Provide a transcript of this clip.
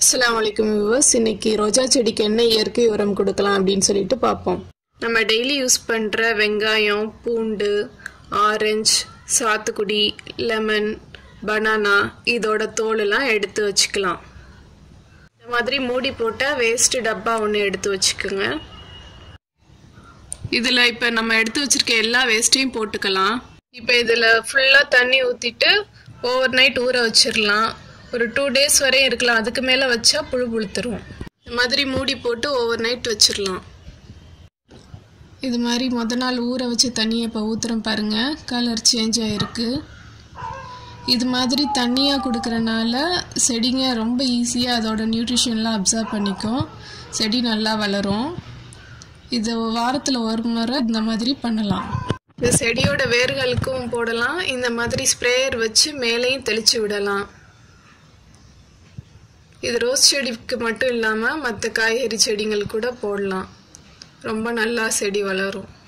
அஸ்ஸலாமு அலைக்கும் வியூவர்ஸ் இன்னைக்கு ரோஜா செடிக்கு என்ன இயற்கை உரம் கொடுக்கலாம் அப்படின்னு சொல்லிட்டு பார்ப்போம் நம்ம டெய்லி யூஸ் பண்ணுற வெங்காயம் பூண்டு ஆரஞ்சு சாத்துக்குடி லெமன் பனானா இதோட தோலெல்லாம் எடுத்து வச்சுக்கலாம் இந்த மாதிரி மூடி போட்ட வேஸ்ட் டப்பா ஒன்று எடுத்து வச்சுக்கோங்க இதில் இப்போ நம்ம எடுத்து வச்சிருக்க எல்லா வேஸ்ட்டையும் போட்டுக்கலாம் இப்போ இதில் ஃபுல்லாக தண்ணி ஊற்றிட்டு ஓவர் நைட் ஊற வச்சிடலாம் ஒரு டூ டேஸ் வரையும் இருக்கலாம் அதுக்கு மேலே வச்சா புழு புழுத்துரும் இந்த மாதிரி மூடி போட்டு ஓவர் நைட் வச்சிடலாம் இது மாதிரி முத நாள் ஊற வச்ச தண்ணியை இப்போ ஊற்றுறோம் பாருங்கள் கலர் சேஞ்ச் ஆகிருக்கு இது மாதிரி தண்ணியாக கொடுக்குறனால செடிங்க ரொம்ப ஈஸியாக அதோட நியூட்ரிஷன்லாம் அப்சர்வ் பண்ணிக்கும் செடி நல்லா வளரும் இது வாரத்தில் ஒரு முறை இந்த மாதிரி பண்ணலாம் இந்த செடியோட வேர்களுக்கும் போடலாம் இந்த மாதிரி ஸ்ப்ரேயர் வச்சு மேலேயும் தெளித்து விடலாம் இது ரோஸ் செடிக்கு மட்டும் இல்லாமல் மற்ற காய்கறி செடிகள் கூட போடலாம் ரொம்ப நல்லா செடி வளரும்